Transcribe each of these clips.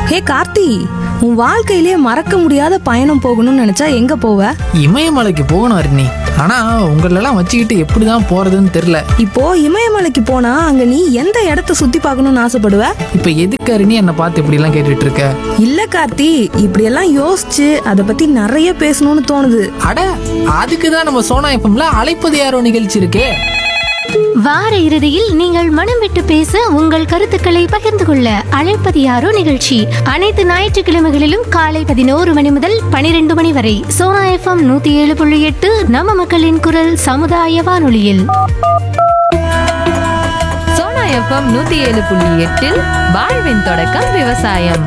ஹே கார்த்தி உன் வாழ்க்கையிலே மறக்க முடியாத பயணம் போகணும்னு நினைச்சா எங்க போவ இமயமலைக்கு போகணும் அருணி ஆனா உங்களெல்லாம் வச்சுக்கிட்டு எப்படிதான் போறதுன்னு தெரியல இப்போ இமயமலைக்கு போனா அங்க நீ எந்த இடத்த சுத்தி பார்க்கணும்னு ஆசைப்படுவ இப்ப எதுக்கு அருணி என்னை பார்த்து இப்படி எல்லாம் கேட்டுட்டு இருக்க இல்ல கார்த்தி இப்படியெல்லாம் யோசிச்சு அதை பத்தி நிறைய பேசணும்னு தோணுது அட அதுக்கு தான் நம்ம சோனா எஃப்எம்ல அழைப்பது யாரோ நிகழ்ச்சி இருக்கே வார இறுதியில் நீங்கள் மனம் விட்டு பேச உங்கள் கருத்துக்களை பகிர்ந்து கொள்ள அழைப்பது யாரோ நிகழ்ச்சி அனைத்து ஞாயிற்றுக்கிழமைகளிலும் காலை பதினோரு மணி முதல் பனிரெண்டு மணி வரை சோனா எஃப்எம் நூத்தி ஏழு புள்ளி எட்டு நம்ம மக்களின் குரல் சமுதாய வானொலியில் சோனா எஃப்எம் நூத்தி ஏழு புள்ளி எட்டில் வாழ்வின் தொடக்கம் விவசாயம்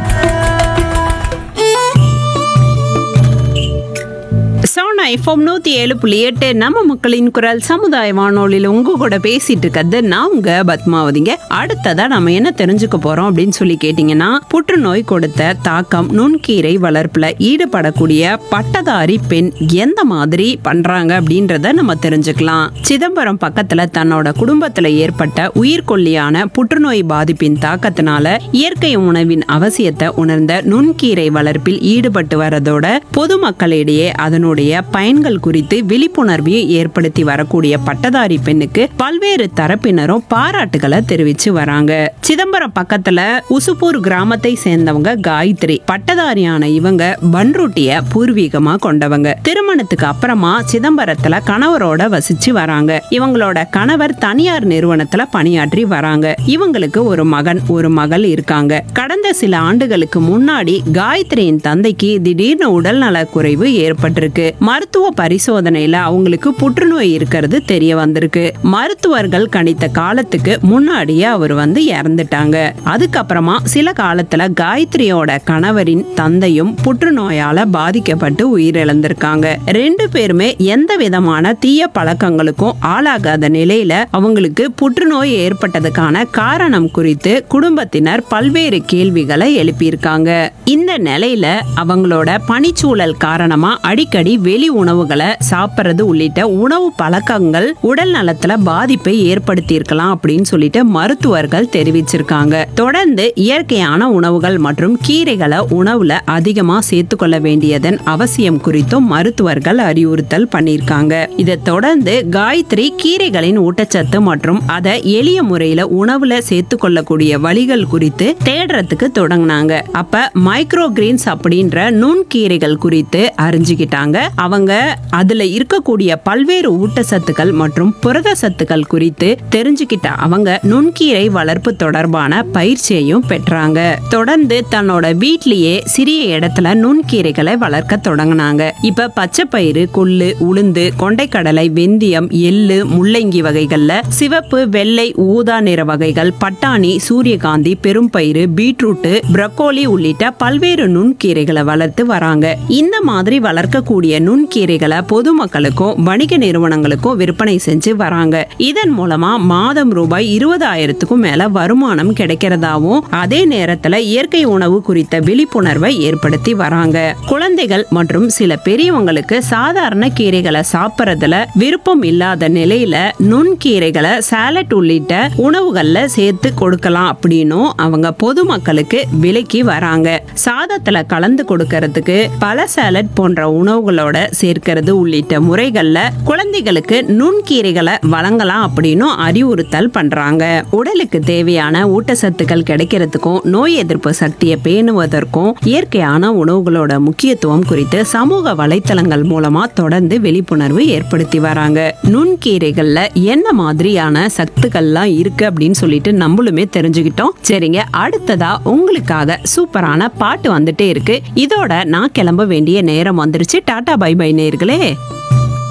சோனா எஃப்எம் நூற்றி ஏழு புள்ளி எட்டு நம்ம மக்களின் குரல் சமுதாய வானொலியில் உங்க கூட பேசிட்டு இருக்கிறது நான் உங்க பத்மாவதிங்க அடுத்ததா நம்ம என்ன தெரிஞ்சுக்க போறோம் அப்படின்னு சொல்லி கேட்டிங்கன்னா புற்றுநோய் கொடுத்த தாக்கம் நுண்கீரை வளர்ப்புல ஈடுபடக்கூடிய பட்டதாரி பெண் எந்த மாதிரி பண்றாங்க அப்படின்றத நம்ம தெரிஞ்சுக்கலாம் சிதம்பரம் பக்கத்துல தன்னோட குடும்பத்துல ஏற்பட்ட உயிர்கொல்லியான புற்றுநோய் பாதிப்பின் தாக்கத்தினால இயற்கை உணவின் அவசியத்தை உணர்ந்த நுண்கீரை வளர்ப்பில் ஈடுபட்டு வரதோட பொதுமக்களிடையே அதனுடைய பயன்கள் குறித்து விழிப்புணர்வை ஏற்படுத்தி வரக்கூடிய பட்டதாரி பெண்ணுக்கு பல்வேறு தரப்பினரும் பாராட்டுகளை தெரிவிச்சு வராங்க சிதம்பரம் பக்கத்துல உசுப்பூர் கிராமத்தை சேர்ந்தவங்க காயத்ரி பட்டதாரியான இவங்க பன்ருட்டிய பூர்வீகமா கொண்டவங்க திருமணத்துக்கு அப்புறமா சிதம்பரத்துல கணவரோட வசிச்சு வராங்க இவங்களோட கணவர் தனியார் நிறுவனத்துல பணியாற்றி வராங்க இவங்களுக்கு ஒரு மகன் ஒரு மகள் இருக்காங்க கடந்த சில ஆண்டுகளுக்கு முன்னாடி காயத்ரியின் தந்தைக்கு திடீர்னு உடல்நல குறைவு ஏற்பட்டிருக்கு மருத்துவ பரிசோதனையில அவங்களுக்கு புற்றுநோய் இருக்கிறது தெரிய வந்திருக்கு மருத்துவர்கள் கணித்த காலத்துக்கு முன்னாடியே அவர் வந்து இறந்துட்டாங்க அதுக்கப்புறமா சில காலத்துல காயத்ரியோட கணவரின் தந்தையும் புற்றுநோயால பாதிக்கப்பட்டு உயிரிழந்திருக்காங்க ரெண்டு பேருமே எந்த விதமான தீய பழக்கங்களுக்கும் ஆளாகாத நிலையில அவங்களுக்கு புற்றுநோய் ஏற்பட்டதுக்கான காரணம் குறித்து குடும்பத்தினர் பல்வேறு கேள்விகளை எழுப்பியிருக்காங்க இந்த நிலையில அவங்களோட பணிச்சூழல் காரணமா அடிக்கடி வெளி உணவுகளை சாப்பிட்றது உள்ளிட்ட உணவு பழக்கங்கள் உடல் நலத்துல பாதிப்பை ஏற்படுத்தி இருக்கலாம் அப்படின்னு சொல்லிட்டு மருத்துவர்கள் தெரிவிச்சிருக்காங்க தொடர்ந்து இயற்கையான உணவுகள் மற்றும் கீரைகளை உணவுல அதிகமா சேர்த்துக்கொள்ள வேண்டியதன் அவசியம் குறித்தும் மருத்துவர்கள் அறிவுறுத்தல் பண்ணியிருக்காங்க இதை தொடர்ந்து காயத்ரி கீரைகளின் ஊட்டச்சத்து மற்றும் அதை எளிய முறையில உணவுல சேர்த்து கொள்ளக்கூடிய வழிகள் குறித்து தேடுறதுக்கு தொடங்கினாங்க அப்ப மைக்ரோ கிரீன்ஸ் அப்படின்ற நுண்கீரைகள் குறித்து அறிஞ்சுக்கிட்டாங்க அவங்க அதுல இருக்கக்கூடிய பல்வேறு ஊட்டச்சத்துக்கள் மற்றும் புரத சத்துக்கள் குறித்து தெரிஞ்சுக்கிட்ட அவங்க நுண்கீரை வளர்ப்பு தொடர்பான பயிற்சியையும் பெற்றாங்க தொடர்ந்து தன்னோட வீட்லயே சிறிய இடத்துல நுண்கீரைகளை வளர்க்க தொடங்கினாங்க இப்ப பச்சை பயிறு கொள்ளு உளுந்து கொண்டைக்கடலை வெந்தயம் எள்ளு முள்ளங்கி வகைகள்ல சிவப்பு வெள்ளை ஊதா நிற வகைகள் பட்டாணி சூரியகாந்தி பெரும்பயிறு பீட்ரூட் பிரக்கோலி உள்ளிட்ட பல்வேறு நுண்கீரைகளை வளர்த்து வராங்க இந்த மாதிரி வளர்க்கக்கூடிய நுண்கீரைகளை பொதுமக்களுக்கும் வணிக நிறுவனங்களுக்கும் விற்பனை செஞ்சு வராங்க இதன் மூலமா மாதம் ரூபாய் இருபதாயிரத்துக்கும் மேல வருமானம் கிடைக்கிறதாவும் அதே நேரத்துல இயற்கை உணவு குறித்த விழிப்புணர்வை ஏற்படுத்தி வராங்க குழந்தைகள் மற்றும் சில பெரியவங்களுக்கு சாதாரண கீரைகளை சாப்பிட்றதுல விருப்பம் இல்லாத நிலையில நுண்கீரைகளை சாலட் உள்ளிட்ட உணவுகள்ல சேர்த்து கொடுக்கலாம் அப்படின்னும் அவங்க பொதுமக்களுக்கு விலைக்கு வராங்க சாதத்துல கலந்து கொடுக்கறதுக்கு பல சாலட் போன்ற உணவுகளோட சேர்க்கிறது உள்ளிட்ட முறைகள்ல குழந்தைகளுக்கு நுண்கீரைகளை வழங்கலாம் அப்படின்னும் அறிவுறுத்தல் பண்றாங்க உடலுக்கு தேவையான ஊட்டச்சத்துக்கள் கிடைக்கிறதுக்கும் நோய் எதிர்ப்பு சக்தியை பேணுவதற்கும் இயற்கையான உணவுகளோட முக்கியத்துவம் குறித்து சமூக வலைத்தளங்கள் மூலமா தொடர்ந்து விழிப்புணர்வு ஏற்படுத்தி வராங்க நுண்கீரைகள்ல என்ன மாதிரியான சத்துக்கள்லாம் இருக்கு அப்படின்னு சொல்லிட்டு நம்மளுமே தெரிஞ்சுக்கிட்டோம் சரிங்க அடுத்ததா உங்களுக்காக சூப்பரான பாட்டு வந்துட்டே இருக்கு இதோட நான் கிளம்ப வேண்டிய நேரம் வந்துருச்சு டாடா பை பை நேர்களே